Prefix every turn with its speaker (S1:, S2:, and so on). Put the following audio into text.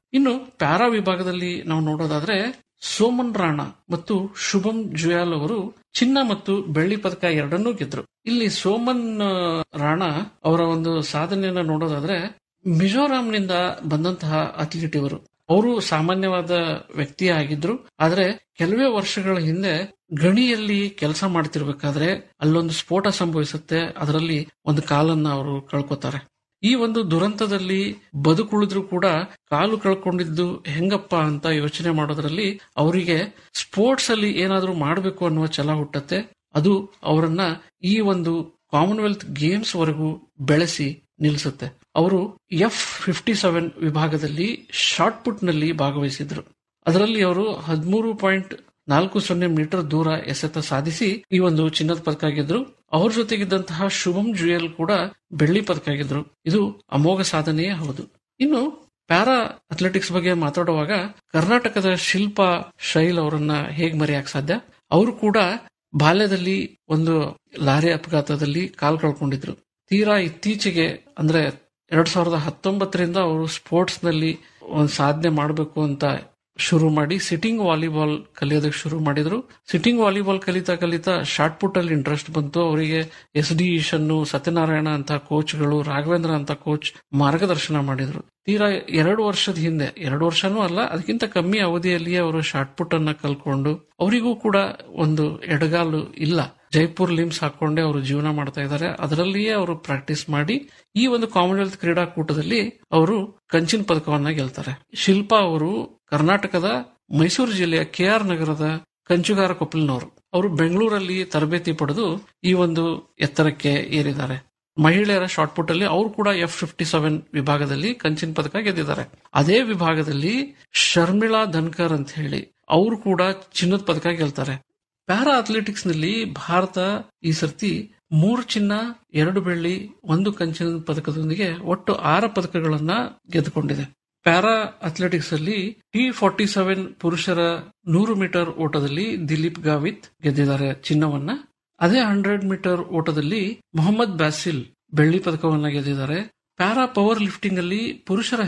S1: ಇನ್ನು ಪ್ಯಾರಾ ವಿಭಾಗದಲ್ಲಿ ನಾವು ನೋಡೋದಾದ್ರೆ ಸೋಮನ್ ರಾಣಾ ಮತ್ತು ಶುಭಂ ಜುಯಾಲ್ ಅವರು ಚಿನ್ನ ಮತ್ತು ಬೆಳ್ಳಿ ಪದಕ ಎರಡನ್ನೂ ಗೆದ್ರು ಇಲ್ಲಿ ಸೋಮನ್ ಆ, ರಾಣಾ ಅವರ ಒಂದು ಸಾಧನೆಯನ್ನ ನೋಡೋದಾದ್ರೆ ಮಿಜೋರಾಂನಿಂದ ಬಂದಂತಹ ಅಥ್ಲೀಟ್ ಇವರು ಅವರು ಸಾಮಾನ್ಯವಾದ ವ್ಯಕ್ತಿ ಆಗಿದ್ರು ಆದ್ರೆ ಕೆಲವೇ ವರ್ಷಗಳ ಹಿಂದೆ ಗಣಿಯಲ್ಲಿ ಕೆಲಸ ಮಾಡ್ತಿರ್ಬೇಕಾದ್ರೆ ಅಲ್ಲೊಂದು ಸ್ಫೋಟ ಸಂಭವಿಸುತ್ತೆ ಅದರಲ್ಲಿ ಒಂದು ಕಾಲನ್ನ ಅವರು ಕಳ್ಕೊತಾರೆ ಈ ಒಂದು ದುರಂತದಲ್ಲಿ ಬದುಕುಳಿದ್ರು ಕೂಡ ಕಾಲು ಕಳ್ಕೊಂಡಿದ್ದು ಹೆಂಗಪ್ಪ ಅಂತ ಯೋಚನೆ ಮಾಡೋದ್ರಲ್ಲಿ ಅವರಿಗೆ ಸ್ಪೋರ್ಟ್ಸ್ ಅಲ್ಲಿ ಏನಾದ್ರೂ ಮಾಡಬೇಕು ಅನ್ನುವ ಛಲ ಹುಟ್ಟತ್ತೆ ಅದು ಅವರನ್ನ ಈ ಒಂದು ಕಾಮನ್ವೆಲ್ತ್ ಗೇಮ್ಸ್ ವರೆಗೂ ಬೆಳೆಸಿ ನಿಲ್ಲಿಸುತ್ತೆ ಅವರು ಎಫ್ ಫಿಫ್ಟಿ ಸೆವೆನ್ ವಿಭಾಗದಲ್ಲಿ ಶಾರ್ಟ್ ಪುಟ್ ನಲ್ಲಿ ಭಾಗವಹಿಸಿದ್ರು ಅದರಲ್ಲಿ ಅವರು ಹದಿಮೂರು ಪಾಯಿಂಟ್ ನಾಲ್ಕು ಸೊನ್ನೆ ಮೀಟರ್ ದೂರ ಎಸೆತ ಸಾಧಿಸಿ ಈ ಒಂದು ಚಿನ್ನದ ಪದಕ ಗೆದ್ರು ಅವ್ರ ಜೊತೆಗಿದ್ದಂತಹ ಶುಭಂ ಜುಯಲ್ ಕೂಡ ಬೆಳ್ಳಿ ಪದಕ ಗೆದ್ರು ಇದು ಅಮೋಘ ಸಾಧನೆಯೇ ಹೌದು ಇನ್ನು ಪ್ಯಾರಾ ಅಥ್ಲೆಟಿಕ್ಸ್ ಬಗ್ಗೆ ಮಾತಾಡುವಾಗ ಕರ್ನಾಟಕದ ಶಿಲ್ಪಾ ಶೈಲ್ ಅವರನ್ನ ಹೇಗ್ ಮರೆಯಕ್ ಸಾಧ್ಯ ಅವರು ಕೂಡ ಬಾಲ್ಯದಲ್ಲಿ ಒಂದು ಲಾರಿ ಅಪಘಾತದಲ್ಲಿ ಕಾಲ್ ಕಳ್ಕೊಂಡಿದ್ರು ತೀರಾ ಇತ್ತೀಚೆಗೆ ಅಂದ್ರೆ ಎರಡ್ ಸಾವಿರದ ಹತ್ತೊಂಬತ್ತರಿಂದ ಅವರು ಸ್ಪೋರ್ಟ್ಸ್ ನಲ್ಲಿ ಒಂದು ಸಾಧನೆ ಮಾಡಬೇಕು ಅಂತ ಶುರು ಮಾಡಿ ಸಿಟ್ಟಿಂಗ್ ವಾಲಿಬಾಲ್ ಕಲಿಯೋದಕ್ಕೆ ಶುರು ಮಾಡಿದ್ರು ಸಿಟ್ಟಿಂಗ್ ವಾಲಿಬಾಲ್ ಕಲಿತಾ ಕಲಿತಾ ಶಾರ್ಟ್ ಪುಟ್ ಅಲ್ಲಿ ಇಂಟ್ರೆಸ್ಟ್ ಬಂತು ಅವರಿಗೆ ಎಸ್ ಡಿ ಈಶನ್ನು ಸತ್ಯನಾರಾಯಣ ಅಂತ ಕೋಚ್ಗಳು ರಾಘವೇಂದ್ರ ಅಂತ ಕೋಚ್ ಮಾರ್ಗದರ್ಶನ ಮಾಡಿದ್ರು ತೀರಾ ಎರಡು ವರ್ಷದ ಹಿಂದೆ ಎರಡು ವರ್ಷನೂ ಅಲ್ಲ ಅದಕ್ಕಿಂತ ಕಮ್ಮಿ ಅವಧಿಯಲ್ಲಿಯೇ ಅವರು ಶಾರ್ಟ್ ಪುಟ್ ಅನ್ನ ಕಲ್ಕೊಂಡು ಅವರಿಗೂ ಕೂಡ ಒಂದು ಎಡಗಾಲು ಇಲ್ಲ ಜೈಪುರ್ ಲಿಮ್ಸ್ ಹಾಕೊಂಡೇ ಅವರು ಜೀವನ ಮಾಡ್ತಾ ಇದ್ದಾರೆ ಅದರಲ್ಲಿಯೇ ಅವರು ಪ್ರಾಕ್ಟೀಸ್ ಮಾಡಿ ಈ ಒಂದು ಕಾಮನ್ವೆಲ್ತ್ ಕ್ರೀಡಾಕೂಟದಲ್ಲಿ ಅವರು ಕಂಚಿನ ಪದಕವನ್ನ ಗೆಲ್ತಾರೆ ಶಿಲ್ಪಾ ಅವರು ಕರ್ನಾಟಕದ ಮೈಸೂರು ಜಿಲ್ಲೆಯ ಕೆ ಆರ್ ನಗರದ ಕಂಚುಗಾರ ಕೊಪ್ಪಲಿನವರು ಅವರು ಬೆಂಗಳೂರಲ್ಲಿ ತರಬೇತಿ ಪಡೆದು ಈ ಒಂದು ಎತ್ತರಕ್ಕೆ ಏರಿದ್ದಾರೆ ಮಹಿಳೆಯರ ಶಾರ್ಟ್ ಪುಟ್ ಅಲ್ಲಿ ಅವರು ಕೂಡ ಎಫ್ ಫಿಫ್ಟಿ ಸೆವೆನ್ ವಿಭಾಗದಲ್ಲಿ ಕಂಚಿನ ಪದಕ ಗೆದ್ದಿದ್ದಾರೆ ಅದೇ ವಿಭಾಗದಲ್ಲಿ ಶರ್ಮಿಳಾ ಧನ್ಕರ್ ಅಂತ ಹೇಳಿ ಅವರು ಕೂಡ ಚಿನ್ನದ ಪದಕ ಗೆಲ್ತಾರೆ ಪ್ಯಾರಾ ಅಥ್ಲೆಟಿಕ್ಸ್ ನಲ್ಲಿ ಭಾರತ ಈ ಸರ್ತಿ ಮೂರು ಚಿನ್ನ ಎರಡು ಬೆಳ್ಳಿ ಒಂದು ಕಂಚಿನ ಪದಕದೊಂದಿಗೆ ಒಟ್ಟು ಆರು ಪದಕಗಳನ್ನ ಗೆದ್ದುಕೊಂಡಿದೆ ಪ್ಯಾರಾ ಅಥ್ಲೆಟಿಕ್ಸ್ ಅಲ್ಲಿ ಟಿ ಫಾರ್ಟಿ ಸೆವೆನ್ ಪುರುಷರ ನೂರು ಮೀಟರ್ ಓಟದಲ್ಲಿ ದಿಲೀಪ್ ಗಾವಿತ್ ಗೆದ್ದಿದ್ದಾರೆ ಚಿನ್ನವನ್ನ ಅದೇ ಹಂಡ್ರೆಡ್ ಮೀಟರ್ ಓಟದಲ್ಲಿ ಮೊಹಮ್ಮದ್ ಬ್ಯಾಸಿಲ್ ಬೆಳ್ಳಿ ಪದಕವನ್ನ ಗೆದ್ದಿದ್ದಾರೆ ಪ್ಯಾರಾ ಪವರ್ ಲಿಫ್ಟಿಂಗ್ ಅಲ್ಲಿ ಪುರುಷರ